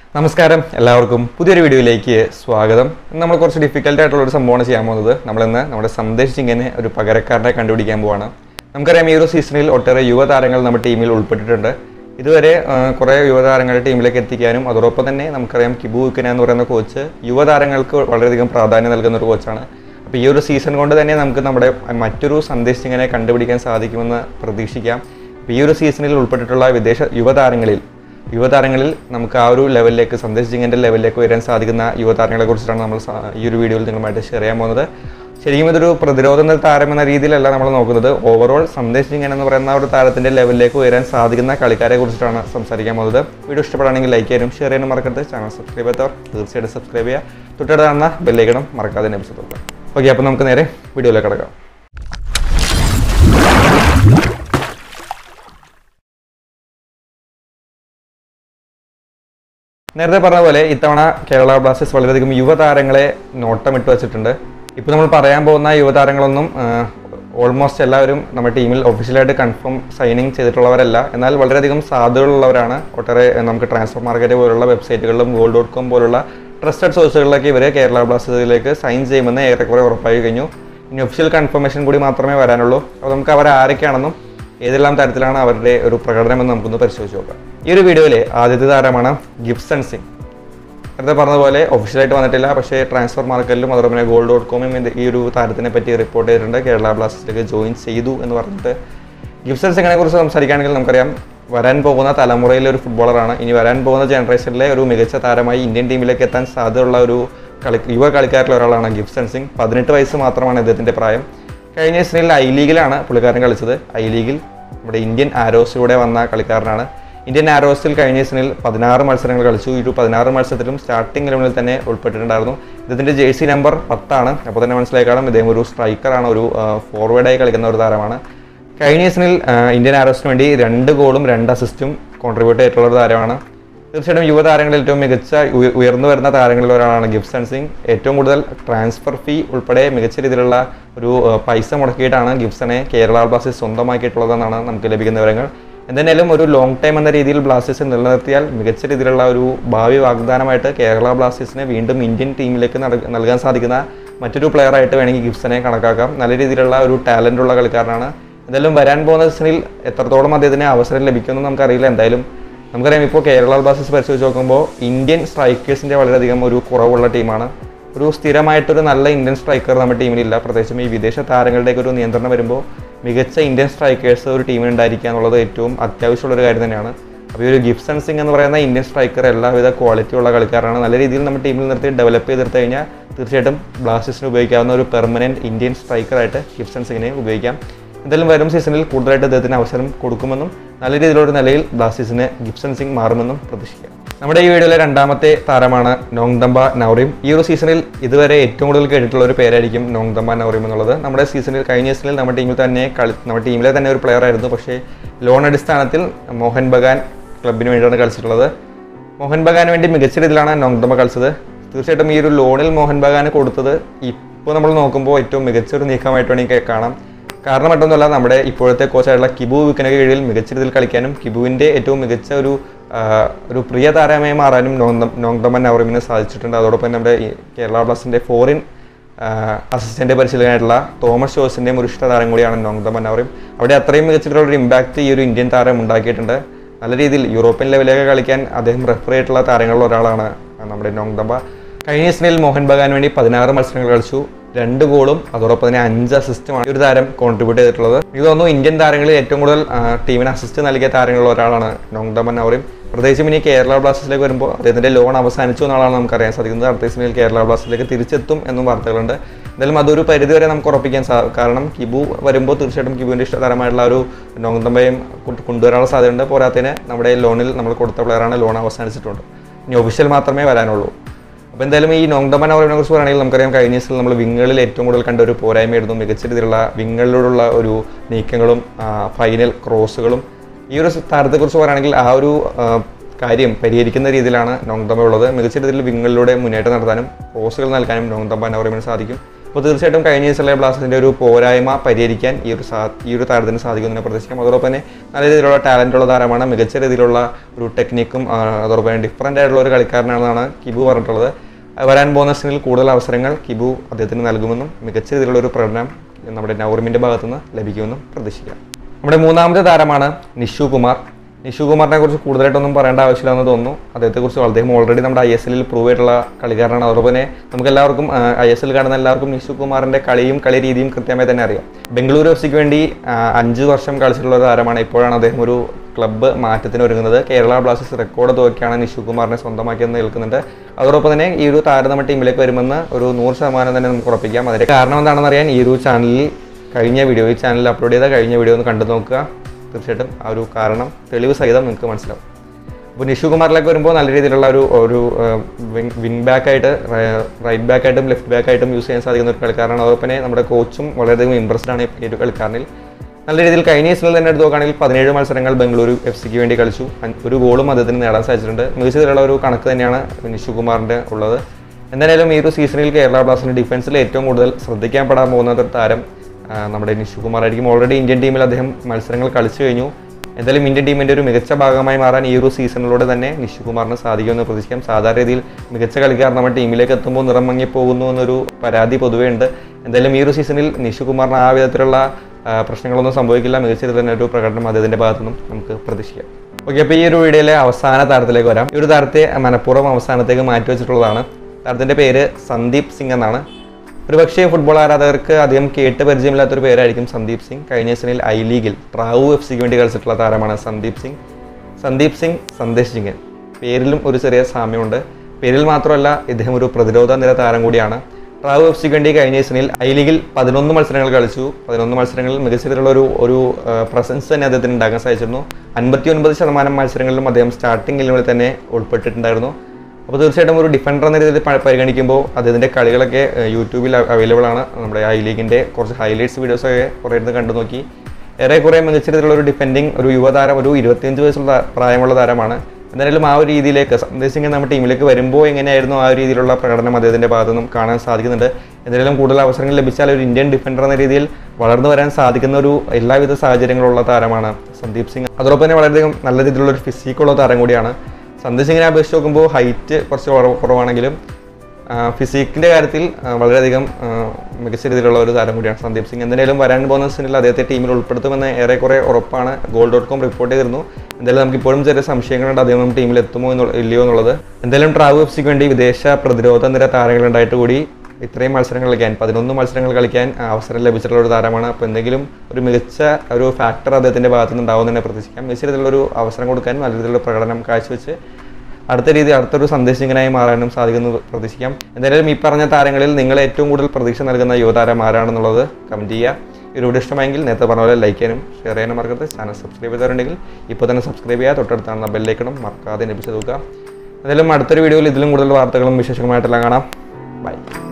നമസ്കാരം എല്ലാവർക്കും പുതിയൊരു വീഡിയോയിലേക്ക് സ്വാഗതം ഇന്ന് നമ്മൾ കുറച്ച് ഡിഫിക്കൽട്ട് ആയിട്ടുള്ള ഒരു സംഭവമാണ് ചെയ്യാൻ പോകുന്നത് നമ്മളിന്ന് നമ്മുടെ സന്ദേശ് സിംഗിനെ ഒരു പകരക്കാരനെ കണ്ടുപിടിക്കാൻ പോവാണ് നമുക്കറിയാം ഈ ഒരു സീസണിൽ ഒട്ടേറെ യുവതാരങ്ങൾ നമ്മുടെ ടീമിൽ ഉൾപ്പെട്ടിട്ടുണ്ട് ഇതുവരെ ആ, കുറേ യുവതാരങ്ങളെ ടീമിലേക്ക് എത്തിക്കാനും അതോടൊപ്പം തന്നെ നമുക്കറിയാം കിബു വിക്കന എന്ന് പറയുന്ന കോച്ച് യുവതാരങ്ങൾക്ക് വളരെയധികം പ്രാധാന്യം നൽകുന്ന ഒരു കോച്ചാണ് അപ്പോൾ ഈ ഒരു സീസൺ കൊണ്ട് തന്നെ നമുക്ക് നമ്മുടെ മറ്റൊരു സന്ദേശ് സിംഗിനെ കണ്ടുപിടിക്കാൻ സാധിക്കുമെന്ന് പ്രതീക്ഷിക്കാം അപ്പോൾ ഈ ഒരു സീസണിൽ ഉൾപ്പെട്ടിട്ടുള്ള വിദേശ യുവതാരങ്ങളിൽ യുവതാരങ്ങളിൽ നമുക്ക് ആ ഒരു ലെവലിലേക്ക് സന്ദേശ് സിംഗിൻ്റെ ലെവലിലേക്ക് വരാൻ സാധിക്കുന്ന യുവതാരങ്ങളെ കുറിച്ചിട്ടാണ് നമ്മൾ സ- ഈ ഒരു വീഡിയോയിൽ നിങ്ങളുമായിട്ട് ഷെയർ ചെയ്യാൻ പോകുന്നത് ശരിക്കും ഇതൊരു പ്രതിരോധ താരം എന്ന രീതിയിലല്ല നമ്മൾ നോക്കുന്നത് ഓവറോൾ സന്ദേശ് സിംഗൻ എന്ന് പറയുന്ന ഒരു താരത്തിൻ്റെ ലെവലിലേക്ക് ഉയരാൻ സാധിക്കുന്ന കളിക്കാരെ കുറിച്ചിട്ടാണ് സംസാരിക്കാൻ പോകുന്നത് വീഡിയോ ഇഷ്ടപ്പെടുകയാണെങ്കിൽ ലൈക്ക് ചെയ്യാനും ഷെയർ ചെയ്യാനും മറക്കരുത് ചാനൽ സബ്സ്ക്രൈബ് ചെയ്യാത്തവർ തീർച്ചയായിട്ടും സബ്സ്ക്രൈബ് ചെയ്യുക തൊട്ടടുത്ത് കാണുന്ന ബെല്ലൈക്കണം മറക്കാതെ എപ്പിസോഡ് ഓക്കെ അപ്പോൾ നമുക്ക് നേരെ വീഡിയോയിലേക്ക് കിടക്കാം നേരത്തെ പറഞ്ഞ പോലെ ഇത്തവണ കേരള ബ്ലാസ്റ്റേഴ്സ് വളരെയധികം യുവതാരങ്ങളെ നോട്ടമിട്ട് വെച്ചിട്ടുണ്ട് ഇപ്പോൾ നമ്മൾ പറയാൻ പോകുന്ന യുവതാരങ്ങളൊന്നും ഓൾമോസ്റ്റ് എല്ലാവരും നമ്മുടെ ടീമിൽ ഒഫീഷ്യലായിട്ട് കൺഫേം സൈനിങ് ചെയ്തിട്ടുള്ളവരല്ല എന്നാൽ വളരെയധികം സാധ്യതകളുള്ളവരാണ് ഒട്ടേറെ ഏഹ്, നമുക്ക് ട്രാൻസ്ഫർ മാർക്കറ്റ് പോലുള്ള വെബ്സൈറ്റുകളിലും ഗോൾ ഡോട്ട് കോം പോലുള്ള ട്രസ്റ്റഡ് സോഴ്സുകളിലൊക്കെ ഇവർ കേരള ബ്ലാസ്റ്റേഴ്സിലേക്ക് സൈൻ ചെയ്യുമെന്ന് ഏറെക്കുറെ ഉറപ്പായി കഴിഞ്ഞു ഇനി ഒഫീഷ്യൽ കൺഫർമേഷൻ കൂടി മാത്രമേ വരാനുള്ളൂ അപ്പോൾ നമുക്ക് അവർ ആരൊക്കെയാണെന്നും ഏതെല്ലാം തരത്തിലാണ് അവരുടെ ഒരു പ്രകടനമെന്ന് നമുക്കൊന്ന് പരിശോധിച്ച് നോക്കാം ഈ ഒരു വീഡിയോയിലെ ആദ്യത്തെ താരമാണ് ഗിബ്സൺ സിംഗ് നേരത്തെ പറഞ്ഞതുപോലെ ഒഫീഷ്യലായിട്ട് വന്നിട്ടില്ല പക്ഷേ ട്രാൻസ്ഫർ മാർക്കറ്റിലും അതുപോലെ തന്നെ ഗോൾ ഡോട്ട് കോമും ഈ ഒരു താരത്തിനെ പറ്റി റിപ്പോർട്ട് ചെയ്തിട്ടുണ്ട് കേരള ബ്ലാസ്റ്റേഴ്സിലേക്ക് ജോയിൻ ചെയ്തു എന്ന് പറഞ്ഞിട്ട് ഗിബ്സൺ സിംഗിനെ കുറിച്ച് സംസാരിക്കുകയാണെങ്കിൽ നമുക്കറിയാം വരാൻ പോകുന്ന തലമുറയിലെ ഒരു ഫുട്ബോളറാണ് ഇനി വരാൻ പോകുന്ന ജനറേഷനിലെ ഒരു മികച്ച താരമായി ഇന്ത്യൻ ടീമിലേക്ക് എത്താൻ സാധ്യതയുള്ള ഒരു കളി യുവ കളിക്കാരിൽ ഒരാളാണ് ഗിബ്സൺ സിംഗ് പതിനെട്ട് വയസ്സ് മാത്രമാണ് ഇദ്ദേഹത്തിൻ്റെ പ്രായം കഴിഞ്ഞ സീസണിൽ ഐ ലീഗിലാണ് പുള്ളിക്കാരൻ കളിച്ചത് ഐ ലീഗിൽ നമ്മുടെ ഇന്ത്യൻ ആരോസിലൂടെ വന്ന കളിക്കാരനാണ് ഇന്ത്യൻ ആരോസിൽ കഴിഞ്ഞ സീസണിൽ പതിനാറ് മത്സരങ്ങൾ കളിച്ചു ഈ ഒരു പതിനാറ് മത്സരത്തിലും സ്റ്റാർട്ടിംഗ് ഇലവനിൽ തന്നെ ഉൾപ്പെട്ടിട്ടുണ്ടായിരുന്നു ഇതിൻ്റെ ജേഴ്സി നമ്പർ പത്താണ് അപ്പോൾ തന്നെ മനസ്സിലാക്കണം ഇദ്ദേഹം ഒരു സ്ട്രൈക്കറാണ് ഒരു ഫോർവേഡായി കളിക്കുന്ന ഒരു താരമാണ് കഴിഞ്ഞ സീസണിൽ ഇന്ത്യൻ ആരോസിന് വേണ്ടി രണ്ട് ഗോളും രണ്ട് അസിസ്റ്റും കോൺട്രിബ്യൂട്ട് ചെയ്തിട്ടുള്ള ഒരു താരമാണ് തീർച്ചയായിട്ടും യുവതാരങ്ങളിൽ ഏറ്റവും മികച്ച ഉയ- ഉയർന്നു വരുന്ന താരങ്ങളിൽ ഒരാളാണ് ഗിബ്സൺ സിംഗ് ഏറ്റവും കൂടുതൽ ട്രാൻസ്ഫർ ഫീ ഉൾപ്പെടെ മികച്ച രീതിയിലുള്ള ഒരു ആ, പൈസ മുടക്കിയിട്ടാണ് ഗിബ്സനെ കേരള ബ്ലാസ്റ്റേഴ്സ് സ്വന്തമാക്കിയിട്ടുള്ളതെന്നാണ് നമുക്ക് ലഭിക്കുന്ന വിവരങ്ങൾ എന്തായാലും ഒരു ലോങ് ടൈം എന്ന രീതിയിൽ ബ്ലാസ്റ്റേഴ്സ് നിലനിർത്തിയാൽ മികച്ച രീതിയിലുള്ള ഒരു ഭാവി വാഗ്ദാനമായിട്ട് കേരള ബ്ലാസ്റ്റേഴ്സിനെ വീണ്ടും ഇന്ത്യൻ ടീമിലേക്ക് നട- നൽകാൻ സാധിക്കുന്ന മറ്റൊരു player ആയിട്ട് വേണമെങ്കിൽ ഗിബ്സനെ കണക്കാക്കാം നല്ല രീതിയിലുള്ള ഒരു ടാലൻ്റ് ഉള്ള കളിക്കാരനാണ് എന്തായാലും വരാൻ പോകുന്ന സീസണിൽ എത്രത്തോളം അദ്ദേഹത്തിന് അവസരം ലഭിക്കുമെന്ന് നമുക്കറിയില്ല എന്തായാലും നമുക്കറിയാം ഇപ്പോൾ കേരള ബ്ലാസ്റ്റേഴ്സ് പരിശോധിച്ച് നോക്കുമ്പോൾ ഇന്ത്യൻ സ്ട്രൈക്കേഴ്സിൻ്റെ വളരെയധികം ഒരു കുറവുള്ള ടീമാണ് ഒരു സ്ഥിരമായിട്ടൊരു നല്ല ഇന്ത്യൻ സ്ട്രൈക്കർ നമ്മുടെ ടീമിലില്ല പ്രത്യേകിച്ചും ഈ വിദേശ താരങ്ങളുടെയൊക്കെ ഒരു നിയന്ത്രണം വരുമ്പോൾ മികച്ച ഇന്ത്യൻ സ്ട്രൈക്കേഴ്സ് ഒരു ടീമിൽ ഉണ്ടായിരിക്കുക എന്നുള്ളത് ഏറ്റവും അത്യാവശ്യമുള്ള ഒരു കാര്യം തന്നെയാണ് അപ്പോൾ ഈ ഒരു ഗിബ്സൺ സിംഗ് എന്ന് പറയുന്ന ഇന്ത്യൻ സ്ട്രൈക്കർ എല്ലാവിധ ക്വാളിറ്റി ഉള്ള കളിക്കാരാണ് നല്ല രീതിയിൽ നമ്മുടെ ടീമിൽ നിർത്തി ഡെവലപ്പ് ചെയ്തെടുത്ത് കഴിഞ്ഞാൽ തീർച്ചയായിട്ടും ബ്ലാസ്റ്റേഴ്സിന് ഉപയോഗിക്കാവുന്ന ഒരു പെർമനൻറ്റ് ഇന്ത്യൻ സ്ട്രൈക്കറായിട്ട് ഗിബ്സൺ സിംഗിനെ ഉപയോഗിക്കാം എന്തായാലും വരും സീസണിൽ കൂടുതലായിട്ട് അദ്ദേഹത്തിന് അവസരം കൊടുക്കുമെന്നും നല്ല രീതിയിലുള്ള നിലയിൽ ബ്ലാസ്റ്റേഴ്സിന് ഗിബ്സൺ സിംഗ് മാറുമെന്നും പ്രതീക്ഷിക്കാം നമ്മുടെ ഈ വീഡിയോയിലെ രണ്ടാമത്തെ താരമാണ് നോങ്ദമ്പ നൗറിം ഈ ഒരു സീസണിൽ ഇതുവരെ ഏറ്റവും കൂടുതൽ കേട്ടിട്ടുള്ള ഒരു പേരായിരിക്കും നോങ്ദമ്പ നൗറിം എന്നുള്ളത് നമ്മുടെ സീസണിൽ കഴിഞ്ഞ സീസണിൽ നമ്മുടെ ടീമിൽ തന്നെ കളി നമ്മുടെ ടീമിലെ തന്നെ ഒരു പ്ലെയർ ആയിരുന്നു പക്ഷേ ലോൺ അടിസ്ഥാനത്തിൽ മോഹൻ ബഗാൻ ക്ലബിന് വേണ്ടിയാണ് കളിച്ചിട്ടുള്ളത് മോഹൻ ബഗാന് വേണ്ടി മികച്ച രീതിയിലാണ് നോങ്ദമ്പ കളിച്ചത് തീർച്ചയായിട്ടും ഈ ഒരു ലോണിൽ മോഹൻ ബഗാന് കൊടുത്തത് ഇപ്പോൾ നമ്മൾ നോക്കുമ്പോൾ ഏറ്റവും മികച്ച ഒരു നീക്കമായിട്ട് വേണമെങ്കിൽ കാണാം കാരണം മറ്റൊന്നുമല്ല നമ്മുടെ ഇപ്പോഴത്തെ കോച്ചായിട്ടുള്ള കിബു വിക്കനക്ക് കീഴിൽ മികച്ച രീതിയിൽ കളിക്കാനും കിബുവിൻ്റെ ഏറ്റവും മികച്ച ഒരു ആ, ഒരു പ്രിയ താരമായി മാറാനും നോങ്ദം നോങ്ദമൻ നവറിമിന് സാധിച്ചിട്ടുണ്ട് അതോടൊപ്പം തന്നെ നമ്മുടെ ഈ കേരള ബ്ലാസ്റ്റിൻ്റെ ഫോറിൻ അസിസ്റ്റന്റ് പരിശീലകനായിട്ടുള്ള തോമസ് ജോസിൻ്റെയും ഒരു ഇഷ്ട താരം കൂടിയാണ് നോങ്ദമൻ നവറിം അവിടെ അത്രയും മികച്ചിട്ടുള്ള ഒരു ഇമ്പാക്റ്റ് ഈ ഒരു ഇന്ത്യൻ താരം ഉണ്ടാക്കിയിട്ടുണ്ട് നല്ല രീതിയിൽ യൂറോപ്യൻ ലെവലിലേക്ക് കളിക്കാൻ അദ്ദേഹം റെഫർ ചെയ്തിട്ടുള്ള താരങ്ങളിൽ ഒരാളാണ് നമ്മുടെ നോങ്ദമ്പ കഴിഞ്ഞ സീസണിൽ മോഹൻ ബഗാൻ വേണ്ടി പതിനാറ് മത്സരങ്ങൾ കളിച്ചു രണ്ട് ഗോളും അതോടൊപ്പം തന്നെ അഞ്ച് അസിസ്റ്റുമാണ് ഈ ഒരു താരം കോൺട്രിബ്യൂട്ട് ചെയ്തിട്ടുള്ളത് എനിക്ക് തോന്നുന്നു ഇന്ത്യൻ താരങ്ങളിൽ ഏറ്റവും കൂടുതൽ ആ, ടീമിന് അസിസ്റ്റ് നൽകിയ താരങ്ങളിൽ ഒരാളാണ് നോങ്ദമൻ നവറിം പ്രത്യേകിച്ചും ഇനി കേരള ബ്ലാസ്റ്റേഴ്സിലേക്ക് വരുമ്പോൾ അദ്ദേഹത്തിന്റെ ലോൺ അവസാനിച്ചു എന്നുള്ളതാണ് നമുക്ക് അറിയാൻ സാധിക്കുന്നത് അടുത്ത സീസണിൽ കേരള ബ്ലാസ്റ്റേഴ്സിലേക്ക് തിരിച്ചെത്തും എന്നും വാർത്തകളുണ്ട് എന്തായാലും അതൊരു പരിധി വരെ നമുക്ക് ഉറപ്പിക്കാൻ സാ കാരണം കിബു വരുമ്പോൾ തീർച്ചയായിട്ടും കിബുവിൻ്റെ ഇഷ്ടതരമായിട്ടുള്ള ഒരു നോങ്തമ്പയും കൊണ്ട് കൊണ്ടുവരാനുള്ള സാധ്യതയുണ്ട് പോരാത്തതിന് നമ്മുടെ ലോണിൽ നമ്മൾ കൊടുത്ത പ്ലെയറാണ് ലോൺ അവസാനിച്ചിട്ടുണ്ട് ഇനി ഒഫീഷ്യൽ മാത്രമേ വരാനുള്ളൂ അപ്പോൾ എന്തായാലും ഈ നോങ്ദമൻ അവരെ കുറിച്ച് പറയുകയാണെങ്കിൽ നമുക്കറിയാം കഴിഞ്ഞ ദിവസം നമ്മൾ വിങ്ങുകളിൽ ഏറ്റവും കൂടുതൽ കണ്ട ഒരു പോരായ്മയായിരുന്നു മികച്ച രീതിയിലുള്ള വിങ്ങുകളിലൂടെയുള്ള ഒരു നീക്കങ്ങളും ആ, ഫൈനൽ ക്രോസുകളും ഈ ഒരു താരത്തെക്കുറിച്ച് പറയുകയാണെങ്കിൽ ആ ഒരു ആ, കാര്യം പരിഹരിക്കുന്ന രീതിയിലാണ് നോങ്തമ്പ ഉള്ളത് മികച്ച രീതിയിൽ വിങ്ങുകളിലൂടെ മുന്നേറ്റം നടത്താനും ക്രോസുകൾ നൽകാനും നോങ്തമ്പ നവറിമിന് സാധിക്കും അപ്പോൾ തീർച്ചയായിട്ടും കഴിഞ്ഞ സീസണിലെ ബ്ലാസ്റ്റേഴ്സിൻ്റെ ഒരു പോരായ്മ പരിഹരിക്കാൻ ഈ ഒരു സാ ഈ ഒരു താരത്തിന് സാധിക്കുമെന്ന് പ്രതീക്ഷിക്കാം അതോടൊപ്പം തന്നെ നല്ല രീതിയിലുള്ള ടാലൻ്റ് ഉള്ള താരമാണ് മികച്ച രീതിയിലുള്ള ഒരു ടെക്നിക്കും ആ, അതോടൊപ്പം തന്നെ ഡിഫറൻ്റ് ആയിട്ടുള്ള ഒരു കളിക്കാരനാണെന്നാണ് കിബു പറഞ്ഞിട്ടുള്ളത് ആ, വരാൻ പോകുന്ന സീസണിൽ കൂടുതൽ അവസരങ്ങൾ കിബു അദ്ദേഹത്തിന് നൽകുമെന്നും മികച്ച രീതിയിലുള്ള ഒരു പ്രകടനം നമ്മുടെ നൗറിമിൻ്റെ ഭാഗത്തുനിന്ന് ലഭിക്കുമെന്നും പ്രതീക്ഷിക്കാം നമ്മുടെ മൂന്നാമത്തെ താരമാണ് നിഷു കുമാർ നിഷു കുമാറിനെ കുറിച്ച് കൂടുതലായിട്ടൊന്നും പറയേണ്ട ആവശ്യമില്ലെന്ന് തോന്നുന്നു അദ്ദേഹത്തെക്കുറിച്ച് അദ്ദേഹം ഓൾറെഡി നമ്മുടെ ഐ എസ് എല്ലിൽ പ്രൂവ് ചെയ്തിട്ടുള്ള കളിക്കാരനാണ് അതോടൊപ്പം തന്നെ നമുക്ക് എല്ലാവർക്കും ഐ എസ് എൽ കാണുന്ന എല്ലാവർക്കും നിഷു കുമാറിന്റെ കളിയും കളി രീതിയും കൃത്യമായി തന്നെ അറിയാം ബംഗളൂരു എഫ് സിക്ക് വേണ്ടി ആ, അഞ്ച് വർഷം കളിച്ചിട്ടുള്ള ഒരു താരമാണ് ഇപ്പോഴാണ് അദ്ദേഹം ഒരു ക്ലബ്ബ് മാറ്റത്തിന് ഒരുങ്ങുന്നത് കേരള ബ്ലാസ്റ്റേഴ്സ് റെക്കോർഡ് തുകയ്ക്കാണ് നിഷു കുമാറിനെ സ്വന്തമാക്കിയെന്ന് കേൾക്കുന്നുണ്ട് അതോടൊപ്പം തന്നെ ഈ ഒരു താരം നമ്മുടെ ടീമിലേക്ക് വരുമെന്ന് ഒരു നൂറ് ശതമാനം തന്നെ നമുക്ക് ഉറപ്പിക്കാം അതിന്റെ കാരണം എന്താണെന്ന് അറിയാൻ ഈ ഒരു ചാനലിൽ കഴിഞ്ഞ വീഡിയോ ഈ ചാനലിൽ അപ്ലോഡ് ചെയ്ത കഴിഞ്ഞ വീഡിയോ ഒന്ന് കണ്ടു നോക്കുക തീർച്ചയായിട്ടും ആ ഒരു കാരണം തെളിവ് സഹിതം നിങ്ങൾക്ക് മനസ്സിലാവും അപ്പോൾ നിഷു കുമാറിലേക്ക് വരുമ്പോൾ നല്ല രീതിയിലുള്ള ഒരു ഒരു വിങ് ബാക്ക് ആയിട്ട് റൈറ്റ് ബാക്ക് ആയിട്ടും ലെഫ്റ്റ് ബാക്ക് ആയിട്ടും യൂസ് ചെയ്യാൻ സാധിക്കുന്ന ഒരു കളിക്കാരനാണ് അതോടൊപ്പം തന്നെ നമ്മുടെ കോച്ചും വളരെയധികം ഇമ്പ്രസ്ഡ് ആണ് ഈ ഒരു കളിക്കാരനിൽ നല്ല രീതിയിൽ കഴിഞ്ഞ സീസണിൽ തന്നെ എടുത്ത് നോക്കുകയാണെങ്കിൽ പതിനേഴ് മത്സരങ്ങൾ ബംഗളൂരു എഫ് സിക്ക് വേണ്ടി കളിച്ചു അൻ- ഒരു ഗോളും അദ്ദേഹത്തിന് നേടാൻ സാധിച്ചിട്ടുണ്ട് മികച്ച രീതിയിലുള്ള ഒരു കണക്ക് തന്നെയാണ് നിഷു കുമാറിൻ്റെ ഉള്ളത് എന്തായാലും ഈ ഒരു സീസണിൽ കേരള ബ്ലാസ്റ്റേഴ്സിന്റെ ഡിഫൻസിൽ ഏറ്റവും കൂടുതൽ ശ്രദ്ധിക്കപ്പെടാൻ പോകുന്ന ഒരു താരം ആ, നമ്മുടെ നിഷു കുമാർ ആയിരിക്കും ഓൾറെഡി ഇന്ത്യൻ ടീമിൽ അദ്ദേഹം മത്സരങ്ങൾ കളിച്ചു കഴിഞ്ഞു എന്തായാലും ഇന്ത്യൻ ടീമിന്റെ ഒരു മികച്ച ഭാഗമായി മാറാൻ ഈ ഒരു സീസണിലൂടെ തന്നെ നിഷു കുമാറിന് സാധിക്കുമെന്ന് പ്രതീക്ഷിക്കാം സാധാരണ രീതിയിൽ മികച്ച കളിക്കാർ നമ്മുടെ ടീമിലേക്ക് എത്തുമ്പോൾ നിറം മങ്ങി പോകുന്നു എന്നൊരു പരാതി പൊതുവേ ഉണ്ട് എന്തായാലും ഈ ഒരു സീസണിൽ നിഷു കുമാറിന് ആ വിധത്തിലുള്ള ആ, പ്രശ്നങ്ങളൊന്നും സംഭവിക്കില്ല മികച്ച രീതിയിൽ തന്നെ ഒരു പ്രകടനം അദ്ദേഹത്തിന്റെ ഭാഗത്തുനിന്നും നമുക്ക് പ്രതീക്ഷിക്കാം ഓക്കെ അപ്പോൾ ഈ ഒരു വീഡിയോയിലെ അവസാന താരത്തിലേക്ക് വരാം ഈ ഒരു താരത്തെ മനഃപൂർവ്വം അവസാനത്തേക്ക് മാറ്റി വെച്ചിട്ടുള്ളതാണ് താരത്തിന്റെ പേര് സന്ദീപ് സിംഗ് എന്നാണ് ഒരുപക്ഷേ ഫുട്ബോൾ ആരാധകർക്ക് അധികം കേട്ട് പരിചയമില്ലാത്തൊരു പേരായിരിക്കും സന്ദീപ് സിംഗ് കഴിഞ്ഞ സീസണിൽ ഐ ലീഗിൽ ട്രാവു എഫ് സിക്ക് വേണ്ടി കളിച്ചിട്ടുള്ള താരമാണ് സന്ദീപ് സിംഗ് സന്ദീപ് സിംഗ് സന്ദേശ് സിംഗ് പേരിലും ഒരു ചെറിയ സാമ്യമുണ്ട് പേരിൽ മാത്രമല്ല ഇദ്ദേഹം ഒരു പ്രതിരോധ നിര താരം കൂടിയാണ് ട്രാവു എഫ് സിക്ക് വേണ്ടി കഴിഞ്ഞ സീസണിൽ ഐ ലീഗിൽ പതിനൊന്ന് മത്സരങ്ങൾ കളിച്ചു പതിനൊന്ന് മത്സരങ്ങളിൽ മികച്ച രീതിയിലുള്ള ഒരു ഒരു പ്രസൻസ് തന്നെ അദ്ദേഹത്തിന് ഉണ്ടാക്കാൻ സാധിച്ചിരുന്നു അൻപത്തി ഒൻപത് ശതമാനം മത്സരങ്ങളിലും അദ്ദേഹം സ്റ്റാർട്ടിംഗ് ഇലവനിൽ തന്നെ ഉൾപ്പെട്ടിട്ടുണ്ടായിരുന്നു അപ്പോൾ തീർച്ചയായിട്ടും ഒരു ഡിഫൻഡർ എന്ന രീതിയിൽ പ- പരിഗണിക്കുമ്പോൾ അദ്ദേഹത്തിൻ്റെ കളികളൊക്കെ ഏഹ്, യൂട്യൂബിൽ അവൈലബിൾ ആണ് നമ്മുടെ ഐ ലീഗിൻ്റെ കുറച്ച് ഹൈലൈറ്റ്സ് വീഡിയോസൊക്കെ കുറേ ഇരുന്ന് കണ്ടു നോക്കി ഏറെക്കുറെ മികച്ച രീതിയിലുള്ള ഒരു ഡിഫെൻഡിങ് ഒരു യുവതാരം ഒരു ഇരുപത്തിയഞ്ച് വയസ്സുള്ള പ്രായമുള്ള താരമാണ് എന്തായാലും ആ ഒരു രീതിയിലേക്ക് സന്ദേശ് സിംഗ് നമ്മുടെ ടീമിലേക്ക് വരുമ്പോൾ എങ്ങനെയായിരുന്നു ആ ഒരു രീതിയിലുള്ള പ്രകടനം അദ്ദേഹത്തിൻ്റെ ഭാഗത്തു നിന്നും കാണാൻ സാധിക്കുന്നുണ്ട് എന്തായാലും കൂടുതൽ അവസരങ്ങൾ ലഭിച്ചാൽ ഒരു ഇന്ത്യൻ ഡിഫൻഡർ എന്ന രീതിയിൽ വളർന്നു വരാൻ സാധിക്കുന്ന ഒരു എല്ലാവിധ സാഹചര്യങ്ങളുള്ള താരമാണ് സന്ദീപ് സിംഗ് അതോടൊപ്പം തന്നെ വളരെയധികം നല്ല രീതിയിലുള്ള ഒരു ഫിസിക്കുള്ള താരം കൂടിയാണ് സന്ദീപ് സിംഗിനെ അപേക്ഷിച്ച് നോക്കുമ്പോൾ ഹൈറ്റ് കുറച്ച് കുറവ് കുറവാണെങ്കിലും ഫിസിക്കിൻ്റെ കാര്യത്തിൽ ആ, വളരെയധികം ആ, മികച്ച രീതിയിലുള്ള ഒരു താരം കൂടിയാണ് സന്ദീപ് സിംഗ് എന്തായാലും വരാൻ പോകുന്ന സീനിൽ അദ്ദേഹത്തെ ടീമിൽ ഉൾപ്പെടുത്തുമെന്ന് ഏറെക്കുറെ ഉറപ്പാണ് ഗോൾ ഡോട്ട് കോം റിപ്പോർട്ട് ചെയ്തിരുന്നു എന്തായാലും നമുക്ക് ഇപ്പോഴും ചെറിയ സംശയങ്ങളുണ്ട് അദ്ദേഹം നമ്മുടെ ടീമിൽ എത്തുമോ എന്നുള്ള ഇല്ലയോ എന്നുള്ളത് എന്തായാലും ട്രാവു എഫ് സിക്ക് വേണ്ടി വിദേശ പ്രതിരോധ നിര താരങ്ങളുണ്ടായിട്ട് കൂടി ഇത്രയും മത്സരങ്ങൾ കളിക്കാൻ പതിനൊന്ന് മത്സരങ്ങൾ കളിക്കാൻ ആ, അവസരം ലഭിച്ചിട്ടുള്ള ഒരു താരമാണ് അപ്പോൾ എന്തെങ്കിലും ഒരു മികച്ച ഒരു ഫാക്ടർ അദ്ദേഹത്തിൻ്റെ ഭാഗത്തു നിന്ന് ഉണ്ടാവും തന്നെ പ്രതീക്ഷിക്കാം മികച്ച രീതിയിലുള്ള ഒരു അവസരം കൊടുക്കാൻ നല്ല രീതിയിലുള്ള പ്രകടനം കാഴ്ചവെച്ച് അടുത്ത രീതി അടുത്തൊരു സന്ദേശികനായി മാറാനും സാധിക്കുന്നു പ്രതീക്ഷിക്കാം എന്തായാലും ഈ പറഞ്ഞ താരങ്ങളിൽ നിങ്ങൾ ഏറ്റവും കൂടുതൽ പ്രതീക്ഷ നൽകുന്ന യുവതാരം ആരാണെന്നുള്ളത് കമൻറ്റ് ചെയ്യുക ഈ വീഡിയോ ഇഷ്ടമായെങ്കിൽ നേരത്തെ പറഞ്ഞ പോലെ ലൈക്ക് ചെയ്യാനും ഷെയർ ചെയ്യാനും മറക്കരുത് ചാനൽ സബ്സ്ക്രൈബ് ചെയ്തിട്ടുണ്ടെങ്കിൽ ഇപ്പോൾ തന്നെ സബ്സ്ക്രൈബ് ചെയ്യുക തൊട്ടടുത്താണ് ബെല്ലൈക്കണം മറക്കാതെ ലഭിച്ചു നോക്കുക എന്തായാലും അടുത്തൊരു വീഡിയോയിൽ ഇതിലും കൂടുതൽ വാർത്തകളും വിശേഷങ്ങളുമായിട്ടെല്ലാം കാണാം ബൈ